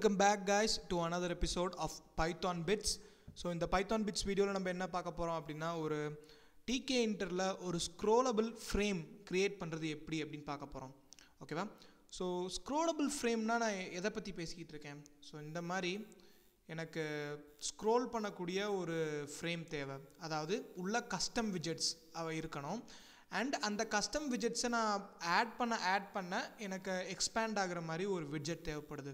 welcome back guys to another episode of Python bits so இந்த Python bits வீடியோவில் நம்ம என்ன பார்க்க போகிறோம் அப்படின்னா ஒரு டிகே இன்டரில் ஒரு ஸ்க்ரோலபிள் ஃப்ரேம் க்ரியேட் பண்ணுறது எப்படி அப்படின்னு பார்க்க போகிறோம் ஓகேவா ஸோ ஸ்க்ரோலபிள் ஃப்ரேம்னா நான் எதை பற்றி பேசிக்கிட்டு இருக்கேன் ஸோ இந்த மாதிரி எனக்கு ஸ்க்ரோல் பண்ணக்கூடிய ஒரு ஃப்ரேம் தேவை அதாவது உள்ள கஸ்டம் விஜெட்ஸ் இருக்கணும் அண்ட் அந்த கஸ்டம் விஜெட்ஸை நான் ஆட் பண்ண ஆட் பண்ண எனக்கு எக்ஸ்பேண்ட் ஆகுற மாதிரி ஒரு விஜெட் தேவைப்படுது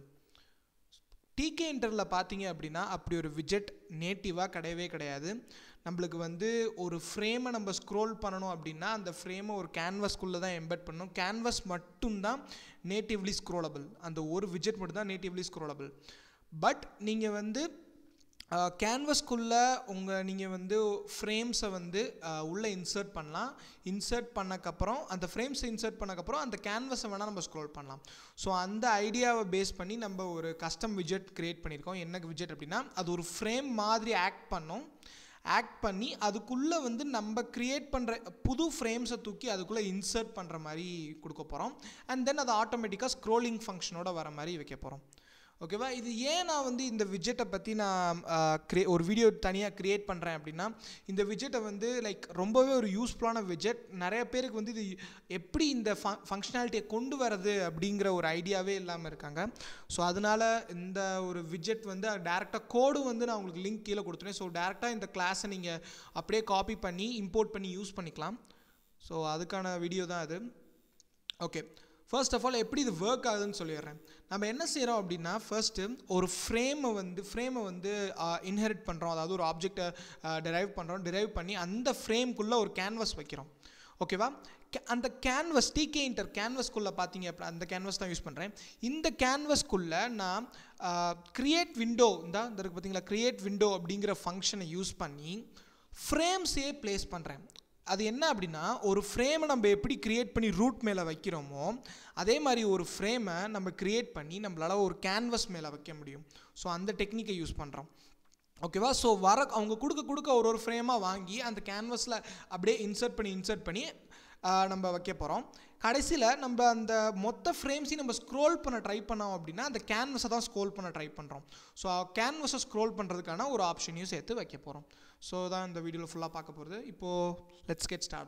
டிகே இன்டரில் பார்த்தீங்க அப்படின்னா அப்படி ஒரு விஜெட் நேட்டிவாக கிடையவே கிடையாது நம்மளுக்கு வந்து ஒரு ஃப்ரேமை நம்ம ஸ்க்ரோல் பண்ணணும் அப்படின்னா அந்த ஃப்ரேமை ஒரு கேன்வஸ்குள்ளே தான் எம்பெட் பண்ணணும் கேன்வஸ் மட்டும்தான் நேட்டிவ்லி ஸ்க்ரோலபிள் அந்த ஒரு விஜெட் மட்டும்தான் நேட்டிவ்லி ஸ்க்ரோலபிள் பட் நீங்கள் வந்து கேன்வஸ்குள்ளே உங்கள் நீங்கள் வந்து ஃப்ரேம்ஸை வந்து உள்ளே இன்சர்ட் பண்ணலாம் இன்சர்ட் பண்ணக்கப்புறம் அந்த ஃப்ரேம்ஸை இன்சர்ட் பண்ணக்கப்புறம் அந்த கேன்வஸை வேணால் நம்ம ஸ்க்ரோல் பண்ணலாம் ஸோ அந்த ஐடியாவை பேஸ் பண்ணி நம்ம ஒரு கஸ்டம் விஜெட் க்ரியேட் பண்ணியிருக்கோம் என்ன விஜெட் அப்படின்னா அது ஒரு ஃப்ரேம் மாதிரி ஆக்ட் பண்ணோம் ஆக்ட் பண்ணி அதுக்குள்ளே வந்து நம்ம க்ரியேட் பண்ணுற புது ஃப்ரேம்ஸை தூக்கி அதுக்குள்ளே இன்சர்ட் பண்ணுற மாதிரி கொடுக்க போகிறோம் அண்ட் தென் அது ஆட்டோமேட்டிக்காக ஸ்க்ரோலிங் ஃபங்க்ஷனோட வர மாதிரி வைக்க போகிறோம் ஓகேவா இது ஏன் நான் வந்து இந்த விஜெட்டை பற்றி நான் க்ரியே ஒரு வீடியோ தனியாக க்ரியேட் பண்ணுறேன் அப்படின்னா இந்த விஜெட்டை வந்து லைக் ரொம்பவே ஒரு யூஸ்ஃபுல்லான விஜெட் நிறைய பேருக்கு வந்து இது எப்படி இந்த ஃபங்க்ஷனாலிட்டியை கொண்டு வரது அப்படிங்கிற ஒரு ஐடியாவே இல்லாமல் இருக்காங்க ஸோ அதனால் இந்த ஒரு விஜெட் வந்து டேரெக்டாக கோடு வந்து நான் உங்களுக்கு லிங்க் கீழே கொடுத்துருவேன் ஸோ டேரெக்டாக இந்த கிளாஸை நீங்கள் அப்படியே காப்பி பண்ணி இம்போர்ட் பண்ணி யூஸ் பண்ணிக்கலாம் ஸோ அதுக்கான வீடியோ தான் அது ஓகே ஃபர்ஸ்ட் ஆஃப் ஆல் எப்படி இது ஒர்க் ஆகுதுன்னு சொல்லிடுறேன் நம்ம என்ன செய்கிறோம் அப்படின்னா ஃபர்ஸ்ட்டு ஒரு ஃப்ரேமை வந்து ஃப்ரேமை வந்து இன்ஹெரிட் பண்ணுறோம் அதாவது ஒரு ஆப்ஜெக்டை டிரைவ் பண்ணுறோம் டிரைவ் பண்ணி அந்த ஃப்ரேம்குள்ளே ஒரு கேன்வஸ் வைக்கிறோம் ஓகேவா அந்த கேன்வஸ் டிகே இன்டர் கேன்வஸ்குள்ளே பார்த்தீங்க அப்படி அந்த கேன்வஸ் தான் யூஸ் பண்ணுறேன் இந்த கேன்வஸ்குள்ளே நான் க்ரியேட் விண்டோ இந்த இருக்கு பார்த்தீங்களா க்ரியேட் விண்டோ அப்படிங்கிற ஃபங்க்ஷனை யூஸ் பண்ணி ஃப்ரேம்ஸே ப்ளேஸ் பண்ணுறேன் அது என்ன அப்படின்னா ஒரு ஃப்ரேமை நம்ம எப்படி க்ரியேட் பண்ணி ரூட் மேலே வைக்கிறோமோ அதே மாதிரி ஒரு ஃப்ரேமை நம்ம க்ரியேட் பண்ணி நம்மளால் ஒரு கேன்வஸ் மேலே வைக்க முடியும் ஸோ அந்த டெக்னிக்கை யூஸ் பண்ணுறோம் ஓகேவா ஸோ வர அவங்க கொடுக்க கொடுக்க ஒரு ஒரு ஃப்ரேமாக வாங்கி அந்த கேன்வஸில் அப்படியே இன்சர்ட் பண்ணி இன்சர்ட் பண்ணி நம்ம வைக்க போகிறோம் கடைசியில் நம்ம அந்த மொத்த ஃப்ரேம்ஸையும் நம்ம ஸ்க்ரோல் பண்ண ட்ரை பண்ணோம் அப்படின்னா அந்த கேன்வஸை தான் ஸ்க்ரோல் பண்ண ட்ரை பண்ணுறோம் ஸோ கேன்வஸை ஸ்க்ரோல் பண்ணுறதுக்கான ஒரு ஆப்ஷனையும் சேர்த்து வைக்க போகிறோம் ஸோ தான் இந்த வீடியோவில் ஃபுல்லாக பார்க்க போகிறது இப்போது let's get start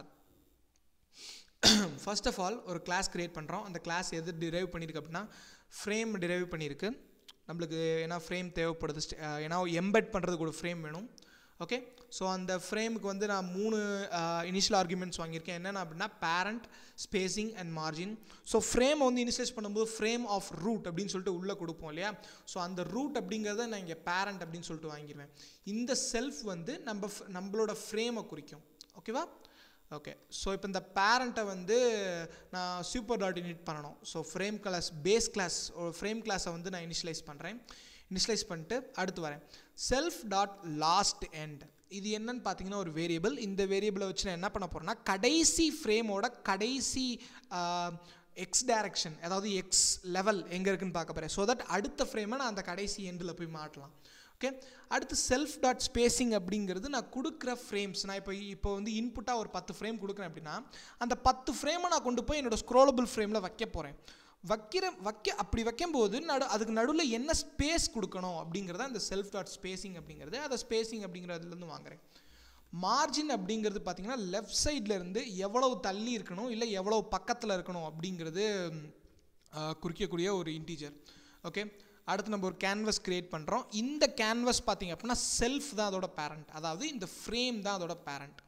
first of all ஒரு கிளாஸ் க்ரியேட் பண்ணுறோம் அந்த கிளாஸ் எது டிரைவ் பண்ணியிருக்கு அப்படின்னா ஃப்ரேம் டிரைவ் பண்ணியிருக்கு நம்மளுக்கு ஏன்னா ஃப்ரேம் தேவைப்படுது ஏன்னா எம்பெட் பண்ணுறதுக்கு ஒரு ஃப்ரேம் வேணும் ஓகே ஸோ அந்த ஃப்ரேமுக்கு வந்து நான் மூணு இனிஷியல் ஆர்குமெண்ட்ஸ் வாங்கியிருக்கேன் என்னென்ன அப்படின்னா parent spacing and margin so frame வந்து இனிஷியலைஸ் பண்ணும்போது ஃப்ரேம் ஆஃப் ரூட் அப்படின்னு சொல்லிட்டு உள்ளே கொடுப்போம் இல்லையா ஸோ அந்த ரூட் அப்படிங்கிறத நான் இங்கே பேரண்ட் அப்படின்னு சொல்லிட்டு வாங்கிடுவேன் இந்த செல்ஃப் வந்து நம்ம நம்மளோட ஃப்ரேமை குறிக்கும் ஓகேவா ஓகே ஸோ இப்போ இந்த பேரண்ட்டை வந்து நான் சூப்பர் டாட் இனிட் பண்ணணும் so frame class base class ஒரு ஃப்ரேம் கிளாஸை வந்து நான் இனிஷியலைஸ் பண்ணுறேன் இனிஷியலைஸ் பண்ணிட்டு அடுத்து வரேன் செல்ஃப் டாட் லாஸ்ட் எண்ட் இது என்னன்னு பார்த்தீங்கன்னா ஒரு வேரியபிள் இந்த வேரியபிளை வச்சு நான் என்ன பண்ண போகிறேன்னா கடைசி ஃப்ரேமோட கடைசி எக்ஸ் டைரக்ஷன் அதாவது எக்ஸ் லெவல் எங்கே இருக்குன்னு பார்க்க போகிறேன் ஸோ தட் அடுத்த ஃப்ரேமை நான் அந்த கடைசி எண்டில் போய் மாட்டலாம் ஓகே அடுத்து செல்ஃப் டாட் ஸ்பேசிங் அப்படிங்கிறது நான் கொடுக்குற ஃப்ரேம்ஸ் நான் இப்போ இப்போ வந்து இன்புட்டாக ஒரு பத்து ஃப்ரேம் கொடுக்குறேன் அப்படின்னா அந்த பத்து ஃப்ரேமை நான் கொண்டு போய் என்னோடய ஸ்க்ரோலபிள் ஃப்ரேமில் வைக்க போகிறேன் வைக்கிற வைக்க அப்படி வைக்கும்போது நடு அதுக்கு நடுவில் என்ன ஸ்பேஸ் கொடுக்கணும் அப்படிங்கிறத அந்த செல்ஃப் டாட் ஸ்பேசிங் அப்படிங்கிறது அதை ஸ்பேசிங் அப்படிங்கிறதுலேருந்து வாங்குறேன் மார்ஜின் அப்படிங்கிறது பார்த்தீங்கன்னா லெஃப்ட் சைடில் இருந்து எவ்வளவு தள்ளி இருக்கணும் இல்லை எவ்வளவு பக்கத்தில் இருக்கணும் அப்படிங்கிறது குறிக்கக்கூடிய ஒரு இன்டீஜர் ஓகே அடுத்து நம்ம ஒரு கேன்வஸ் க்ரியேட் பண்ணுறோம் இந்த கேன்வஸ் பார்த்தீங்க அப்படின்னா செல்ஃப் தான் அதோட பேரண்ட் அதாவது இந்த ஃப்ரேம் தான் அதோட பேரண்ட்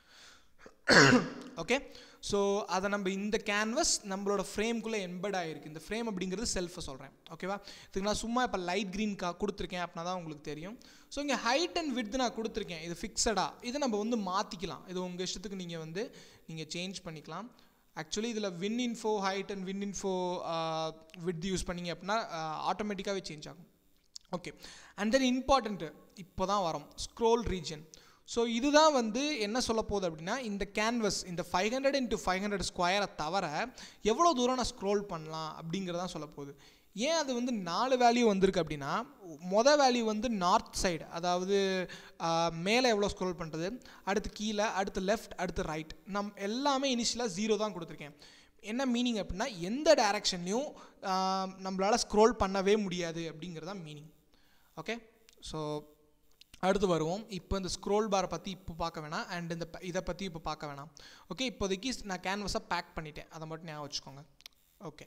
ஓகே ஸோ அதை நம்ம இந்த கேன்வஸ் நம்மளோட ஃப்ரேம்குள்ளே எம்பட் ஆகிருக்கு இந்த ஃப்ரேம் அப்படிங்கிறது செல்ஃபை சொல்கிறேன் ஓகேவா இதுக்கு நான் சும்மா இப்போ லைட் க்ரீன் கா கொடுத்துருக்கேன் அப்படின்னா தான் உங்களுக்கு தெரியும் ஸோ இங்கே ஹைட் அண்ட் வித் நான் கொடுத்துருக்கேன் இது ஃபிக்ஸடாக இதை நம்ம வந்து மாற்றிக்கலாம் இது உங்கள் இஷ்டத்துக்கு நீங்கள் வந்து நீங்கள் சேஞ்ச் பண்ணிக்கலாம் ஆக்சுவலி இதில் win info height and win info width use பண்ணிங்க அப்படின்னா ஆட்டோமேட்டிக்காகவே சேஞ்ச் ஆகும் ஓகே அண்ட் தென் இம்பார்ட்டண்ட்டு இப்போ தான் வரோம் ஸ்க்ரோல் ரீஜன் ஸோ இதுதான் வந்து என்ன சொல்ல போகுது அப்படின்னா இந்த கேன்வஸ் இந்த five hundred into five hundred ஸ்கொயரை தவிர எவ்வளோ தூரம் நான் ஸ்க்ரோல் பண்ணலாம் அப்படிங்கிறதான் சொல்ல போகுது ஏன் அது வந்து நாலு வேல்யூ வந்திருக்கு அப்படின்னா மொதல் வேல்யூ வந்து நார்த் சைடு அதாவது மேலே எவ்வளோ ஸ்க்ரோல் பண்ணுறது அடுத்து கீழே அடுத்து லெஃப்ட் அடுத்து ரைட் நம் எல்லாமே இனிஷியலாக ஜீரோ தான் கொடுத்துருக்கேன் என்ன மீனிங் அப்படின்னா எந்த டைரக்ஷன்லையும் நம்மளால் ஸ்க்ரோல் பண்ணவே முடியாது அப்படிங்கிறது தான் மீனிங் ஓகே ஸோ அடுத்து வருவோம் இப்போ இந்த ஸ்க்ரோல் பாரை பற்றி இப்போ பார்க்க வேணாம் அண்ட் இந்த ப- இதை பற்றி இப்போ பார்க்க வேணாம் ஓகே இப்போதைக்கு நான் கேன்வஸை பேக் பண்ணிட்டேன் அதை மட்டும் ஞாபகம் வச்சுக்கோங்க ஓகே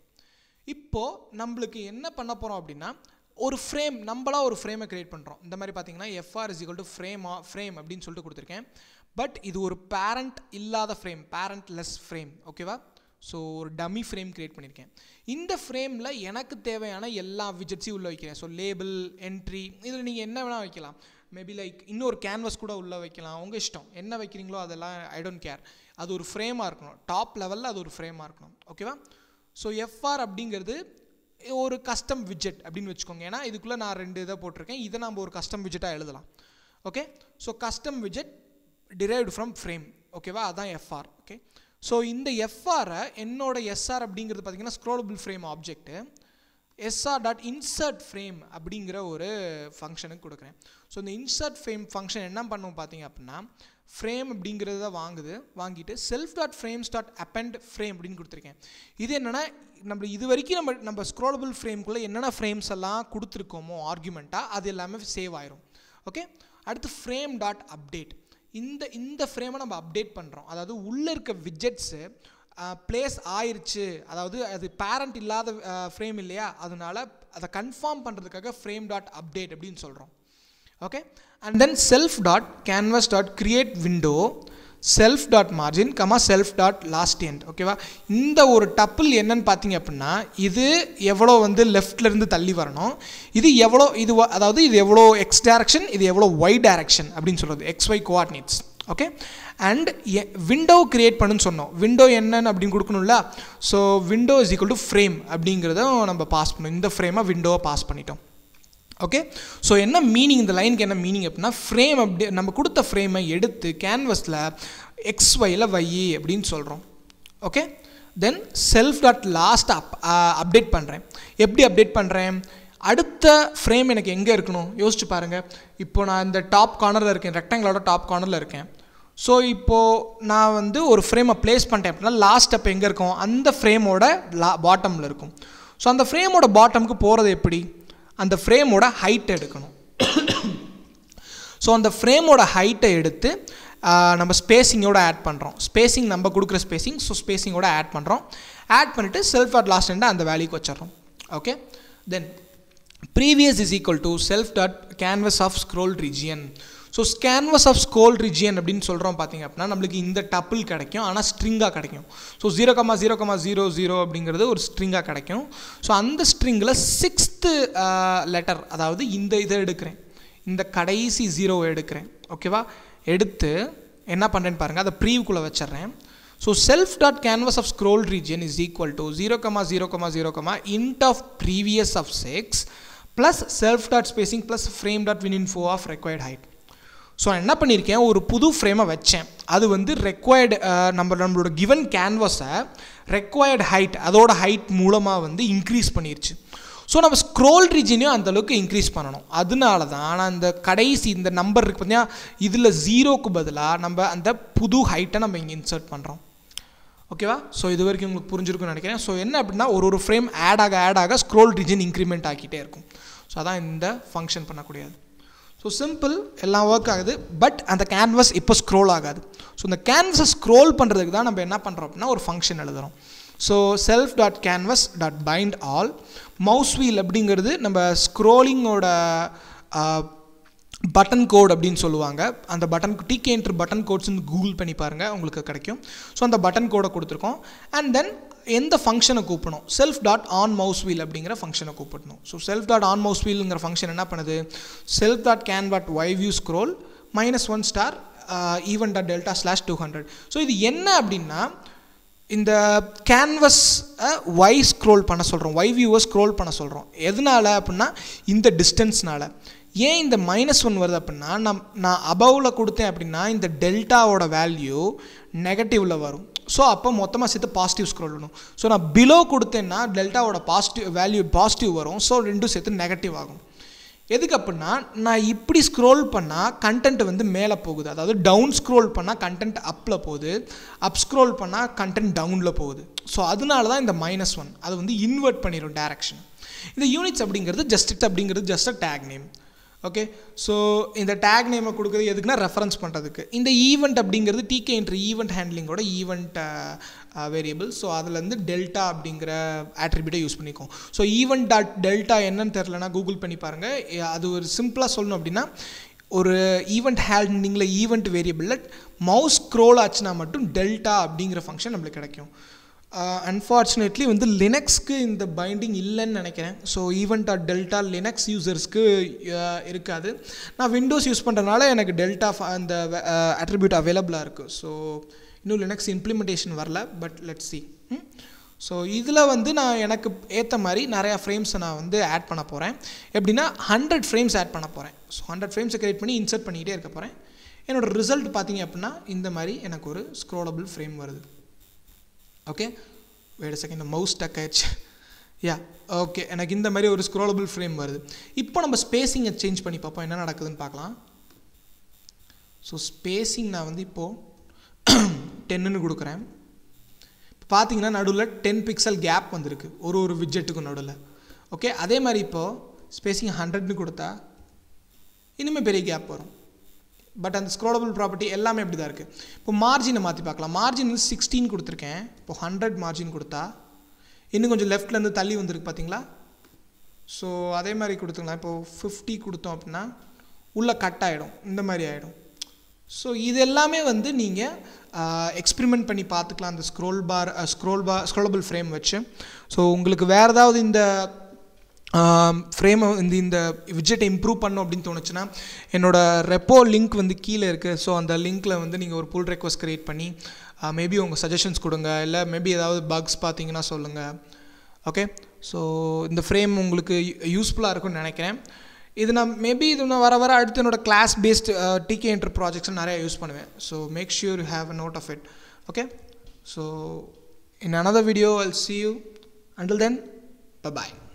இப்போது நம்மளுக்கு என்ன பண்ண போகிறோம் அப்படின்னா ஒரு ஃப்ரேம் நம்மளா ஒரு ஃப்ரேமை கிரியேட் பண்ணுறோம் இந்த மாதிரி பார்த்தீங்கன்னா FR is equal to frame frame அப்படின்னு சொல்லிட்டு கொடுத்துருக்கேன் பட் இது ஒரு பேரண்ட் இல்லாத ஃப்ரேம் பேரண்ட் லெஸ் ஃப்ரேம் ஓகேவா ஸோ ஒரு டம்மி ஃப்ரேம் கிரியேட் பண்ணியிருக்கேன் இந்த ஃப்ரேமில் எனக்கு தேவையான எல்லா விஜெட்ஸையும் உள்ளே வைக்கிறேன் ஸோ லேபிள் என்ட்ரி இதில் நீங்கள் என்ன வேணால் வைக்கலாம் மேபி லைக் இன்னொரு கேன்வஸ் கூட உள்ளே வைக்கலாம் உங்கள் இஷ்டம் என்ன வைக்கிறீங்களோ அதெல்லாம் ஐ டோன்ட் கேர் அது ஒரு ஃப்ரேமாக இருக்கணும் டாப் லெவலில் அது ஒரு ஃப்ரேமாக இருக்கணும் ஓகேவா ஸோ எஃப்ஆர் அப்படிங்கிறது ஒரு கஸ்டம் விஜெட் அப்படின்னு வச்சுக்கோங்க ஏன்னா இதுக்குள்ளே நான் ரெண்டு இதை போட்டிருக்கேன் இதை நம்ம ஒரு கஸ்டம் விஜெட்டாக எழுதலாம் ஓகே ஸோ கஸ்டம் விஜெட் derived ஃப்ரம் ஃப்ரேம் ஓகேவா அதான் எஃப்ஆர் ஓகே ஸோ இந்த எஃப்ஆரை என்னோட எஸ்ஆர் அப்படிங்கிறது பார்த்தீங்கன்னா scrollable frame object SR dot insert frame அப்படிங்கிற ஒரு ஃபங்க்ஷனுக்கு கொடுக்குறேன் ஸோ இந்த இன்சர்ட் ஃப்ரேம் ஃபங்க்ஷன் என்ன பண்ணும் பார்த்தீங்க அப்படின்னா ஃப்ரேம் அப்படிங்கிறத வாங்குது வாங்கிட்டு self dot frames dot append frame அப்படின்னு கொடுத்துருக்கேன் இது என்னென்னா நம்ம இது வரைக்கும் நம்ம நம்ம ஸ்க்ரோலபிள் ஃப்ரேம்குள்ளே என்னென்ன ஃப்ரேம்ஸ் எல்லாம் கொடுத்துருக்கோமோ ஆர்குமெண்ட்டாக அது எல்லாமே சேவ் ஆயிரும் ஓகே அடுத்து ஃப்ரேம் டாட் அப்டேட் இந்த இந்த ஃப்ரேமை நம்ம அப்டேட் பண்ணுறோம் அதாவது உள்ளே இருக்க விஜெட்ஸு ப்ளேஸ் ஆயிருச்சு அதாவது அது பேரண்ட் இல்லாத ஃப்ரேம் இல்லையா அதனால அதை கன்ஃபார்ம் பண்ணுறதுக்காக ஃப்ரேம் டாட் அப்டேட் அப்படின்னு சொல்கிறோம் okay and then self dot canvas dot create window self dot margin comma self dot last end ஓகேவா இந்த ஒரு டப்பிள் என்னன்னு பார்த்தீங்க அப்படின்னா இது எவ்வளோ வந்து லெஃப்ட்லேருந்து தள்ளி வரணும் இது எவ்வளோ இது வ- அதாவது இது எவ்வளோ எக்ஸ் டைரக்ஷன் இது எவ்வளோ ஒய் டைரக்ஷன் அப்படின்னு சொல்கிறது X Y coordinates okay and window create பண்ணுன்னு சொன்னோம் விண்டோ என்னன்னு அப்படின்னு கொடுக்கணும்ல so window is equal to frame அப்படிங்கிறதும் நம்ம பாஸ் பண்ணோம் இந்த ஃப்ரேமை விண்டோவை பாஸ் பண்ணிட்டோம் ஓகே ஸோ என்ன மீனிங் இந்த லைனுக்கு என்ன மீனிங் அப்படின்னா ஃப்ரேம் அப்படி நம்ம கொடுத்த ஃப்ரேமை எடுத்து கேன்வஸில் எக்ஸ் ஒயில் வை அப்படின்னு சொல்கிறோம் okay then self dot last up update பண்ணுறேன் எப்படி அப்டேட் பண்ணுறேன் அடுத்த ஃப்ரேம் எனக்கு எங்கே இருக்கணும் யோசிச்சு பாருங்கள் இப்போ நான் இந்த டாப் கார்னரில் இருக்கேன் ரெக்டாங்கிளோட டாப் கார்னரில் இருக்கேன் ஸோ இப்போது நான் வந்து ஒரு ஃப்ரேமை ப்ளேஸ் பண்ணிட்டேன் அப்படின்னா லாஸ்ட் ஸ்டெப் எங்கே இருக்கும் அந்த ஃப்ரேமோட லா பாட்டமில் இருக்கும் ஸோ அந்த ஃப்ரேமோட பாட்டமுக்கு போகிறது எப்படி அந்த ஃப்ரேமோட ஹைட் எடுக்கணும் ஸோ அந்த ஃப்ரேமோட ஹைட்டை எடுத்து ஆஹ், நம்ம ஸ்பேசிங்கோட ஆட் பண்ணுறோம் ஸ்பேசிங் நம்ம கொடுக்குற ஸ்பேசிங் ஸோ ஸ்பேசிங்கோட ஆட் பண்ணுறோம் ஆட் பண்ணிவிட்டு செல்ஃப் டாட் லாஸ்ட் எண்டை அந்த வேல்யூக்கு வச்சிடுறோம் okay then previous is equal to self dot canvas of scroll region so canvas of scroll region அப்படின்னு சொல்கிறோம் பார்த்தீங்க அப்படின்னா நம்மளுக்கு இந்த டப்பிள் கிடைக்கும் ஆனால் ஸ்ட்ரிங்காக கிடைக்கும் so zero comma zero comma zero zero அப்படிங்கிறது ஒரு ஸ்ட்ரிங்காக கிடைக்கும் ஸோ அந்த ஸ்ட்ரிங்கில் சிக்ஸ்த்து லெட்டர் அதாவது இந்த இதை எடுக்கிறேன் இந்த கடைசி ஜீரோவை எடுக்கிறேன் ஓகேவா எடுத்து என்ன பண்ணுறேன்னு பாருங்கள் அதை ப்ரீவுக்குள்ளே வச்சிடுறேன் so self dot canvas of scroll region is equal to zero comma zero comma zero comma int of previous of six plus self dot spacing plus frame dot win info of required height so நான் என்ன பண்ணியிருக்கேன் ஒரு புது ஃப்ரேமை வச்சேன் அது வந்து required நம்ம நம்மளோட கிவன் கேன்வஸை ரெக்வயர்டு ஹைட் அதோட ஹைட் மூலமாக வந்து இன்க்ரீஸ் பண்ணிருச்சு ஸோ நம்ம ஸ்க்ரோல் ரீஜனையும் அந்த அளவுக்கு இன்க்ரீஸ் பண்ணணும் அதனால தான் நான் அந்த கடைசி இந்த நம்பர் இருக்கு பார்த்தீங்கன்னா இதில் ஜீரோக்கு பதிலாக நம்ம அந்த புது ஹைட்டை நம்ம இங்கே இன்சர்ட் பண்ணுறோம் ஓகேவா ஸோ இது வரைக்கும் உங்களுக்கு புரிஞ்சிருக்கும்னு நினைக்கிறேன் ஸோ என்ன அப்படின்னா ஒரு ஒரு ஃப்ரேம் ஆட் ஆக ஆட் ஆக ஸ்க்ரோல் ரீஜன் இன்க்ரிமெண்ட் ஆக்கிட்டே இருக்கும் ஸோ அதான் இந்த ஃபங்க்ஷன் பண்ணக்கூடியது ஸோ சிம்பிள் எல்லாம் ஒர்க் ஆகுது பட் அந்த கேன்வஸ் இப்போ ஸ்க்ரோல் ஆகாது ஸோ இந்த கேன்வஸை ஸ்க்ரோல் பண்ணுறதுக்கு தான் நம்ம என்ன பண்ணுறோம் அப்படின்னா ஒரு ஃபங்க்ஷன் எழுதுகிறோம் so self dot canvas dot bind all mouse wheel அப்படிங்கிறது நம்ம ஸ்க்ரோலிங்கோட பட்டன் கோட் அப்படின்னு சொல்லுவாங்க அந்த பட்டன் டிகே என்ட்ரு பட்டன் கோட்ஸ்னு கூகுள் பண்ணி பாருங்கள் உங்களுக்கு கிடைக்கும் ஸோ அந்த பட்டன் கோடை கொடுத்துருக்கோம் அண்ட் தென் எந்த ஃபங்க்ஷனை கூப்பிடணும் self dot on mouse wheel அப்படிங்கிற ஃபங்க்ஷனை கூப்பிடணும் so self dot on mouse வீலுங்கிற ஃபங்க்ஷன் என்ன பண்ணுது self dot can dot Y view scroll minus one star event dot delta slash two hundred so இது என்ன அப்படின்னா இந்த கேன்வஸ் ஒய் ஸ்க்ரோல் பண்ண சொல்கிறோம் ஒய் வியூவை ஸ்க்ரோல் பண்ண சொல்கிறோம் எதனால அப்படின்னா இந்த டிஸ்டன்ஸ்னால ஏன் இந்த மைனஸ் ஒன் வருது அப்படின்னா நம் நான் அபவில் கொடுத்தேன் அப்படின்னா இந்த டெல்டாவோட வேல்யூ நெகட்டிவில் வரும் ஸோ அப்போ மொத்தமாக சேர்த்து பாசிட்டிவ் ஸ்க்ரோல் வரும் ஸோ நான் பிலோ கொடுத்தேன்னா டெல்டாவோட பாசிட்டிவ் வேல்யூ பாசிட்டிவ் வரும் ஸோ ரெண்டும் சேர்த்து நெகட்டிவ் ஆகும் எதுக்கு அப்படின்னா நான் இப்படி ஸ்க்ரோல் பண்ணால் கண்டென்ட் வந்து மேலே போகுது அதாவது டவுன் ஸ்க்ரோல் பண்ணால் கண்டென்ட் அப்பில் போகுது அப் ஸ்க்ரோல் பண்ணால் கண்டென்ட் டவுனில் போகுது ஸோ அதனால தான் இந்த மைனஸ் ஒன் அது வந்து இன்வெர்ட் பண்ணிடும் டேரக்ஷன் இந்த யூனிட்ஸ் அப்படிங்கிறது ஜஸ்ட் அப்படிங்கிறது just a tag name okay so இந்த டேக் நேமை கொடுக்குறது எதுக்குன்னா ரெஃபரன்ஸ் பண்ணுறதுக்கு இந்த ஈவெண்ட் அப்படிங்கிறது டிகே என்ட்ரி ஈவெண்ட் ஹேண்ட்லிங்கோட ஈவெண்ட் வேரியபிள் ஸோ அதுலேருந்து டெல்டா அப்படிங்கிற ஆட்ரிபியூட்டை யூஸ் பண்ணிக்கும் ஸோ ஈவெண்ட் டாட் டெல்டா என்னன்னு தெரிலனா கூகுள் பண்ணி பாருங்கள் அது ஒரு சிம்பிளாக சொல்லணும் அப்படின்னா ஒரு ஈவெண்ட் ஹேண்ட்லிங்கில் ஈவெண்ட் வேரியபிளில் மவுஸ் ஸ்க்ரோல் ஆச்சுன்னா மட்டும் டெல்டா அப்படிங்கிற ஃபங்க்ஷன் நம்மளுக்கு கிடைக்கும் அன்ஃபார்ச்சுனேட்லி வந்து லினக்ஸ்க்கு இந்த பைண்டிங் இல்லைன்னு நினைக்கிறேன் so event add delta Linux யூசர்ஸ்க்கு இருக்காது நான் விண்டோஸ் யூஸ் பண்ணுறதுனால எனக்கு டெல்டா அந்த அட்ரிபியூட் அவைலபிளாக இருக்குது ஸோ இன்னும் லினக்ஸ் இம்ப்ளிமெண்டேஷன் வரல பட் லெட் சி ஸோ இதில் வந்து நான் எனக்கு ஏற்ற மாதிரி நிறையா ஃப்ரேம்ஸை நான் வந்து ஆட் பண்ண போகிறேன் எப்படின்னா ஹண்ட்ரட் ஃப்ரேம்ஸ் ஆட் பண்ண போகிறேன் ஸோ ஹண்ட்ரட் ஃப்ரேம்ஸை க்ரியேட் பண்ணி இன்சர்ட் பண்ணிக்கிட்டே இருக்க போகிறேன் என்னோடய ரிசல்ட் பார்த்தீங்க அப்படின்னா இந்த மாதிரி எனக்கு ஒரு ஸ்க்ரோலபிள் ஃப்ரேம் வருது ஓகே வேறு செகண்ட் மவுஸ் டக் ஆயிடுச்சு யா ஓகே எனக்கு இந்த மாதிரி ஒரு ஸ்க்ரோலபிள் ஃப்ரேம் வருது இப்போ நம்ம ஸ்பேஸிங்கை சேஞ்ச் பண்ணி பார்ப்போம் என்ன நடக்குதுன்னு பார்க்கலாம் ஸோ ஸ்பேஸிங் நான் வந்து இப்போது டென்னுன்னு கொடுக்குறேன் இப்போ பார்த்தீங்கன்னா நடுவில் டென் பிக்சல் கேப் வந்திருக்கு ஒரு ஒரு விட்ஜெட்டுக்கும் நடுவில் ஓகே அதே மாதிரி இப்போது ஸ்பேஸிங் ஹண்ட்ரட்னு கொடுத்தா இனிமேல் பெரிய கேப் வரும் பட் அந்த ஸ்க்ரோலபிள் ப்ராப்பர்ட்டி எல்லாமே இப்படி தான் இருக்குது இப்போ மார்ஜினை மாற்றி பார்க்கலாம் மார்ஜின் வந்து சிக்ஸ்டீன் கொடுத்துருக்கேன் இப்போ ஹண்ட்ரட் மார்ஜின் கொடுத்தா இன்னும் கொஞ்சம் லெஃப்ட்லேருந்து தள்ளி வந்திருக்கு பார்த்தீங்களா ஸோ அதே மாதிரி கொடுத்துக்கலாம் இப்போது ஃபிஃப்டி கொடுத்தோம் அப்படின்னா உள்ளே கட் ஆகிடும் இந்த மாதிரி ஆகிடும் ஸோ இது எல்லாமே வந்து நீங்கள் எக்ஸ்பிரிமெண்ட் பண்ணி பார்த்துக்கலாம் அந்த scroll bar scroll bar scrollable frame வச்சு ஸோ உங்களுக்கு வேறு ஏதாவது இந்த ஃப்ரேமை இந்த இந்த விஜெட்டை இம்ப்ரூவ் பண்ணும் அப்படின்னு தோணுச்சுன்னா என்னோடய ரெப்போ லிங்க் வந்து கீழே இருக்குது ஸோ அந்த லிங்க்கில் வந்து நீங்கள் ஒரு புல் ரெக்வஸ்ட் க்ரியேட் பண்ணி மேபி உங்கள் சஜஷன்ஸ் கொடுங்க இல்லை மேபி ஏதாவது பக்ஸ் பார்த்தீங்கன்னா சொல்லுங்கள் ஓகே ஸோ இந்த ஃப்ரேம் உங்களுக்கு யூஸ்ஃபுல்லாக இருக்கும்னு நினைக்கிறேன் இது நான் மேபி இது நான் வர வர அடுத்து என்னோட class based Tkinter projects நிறையா யூஸ் பண்ணுவேன் so make sure you have a note of it okay so in another video I'll see you until then bye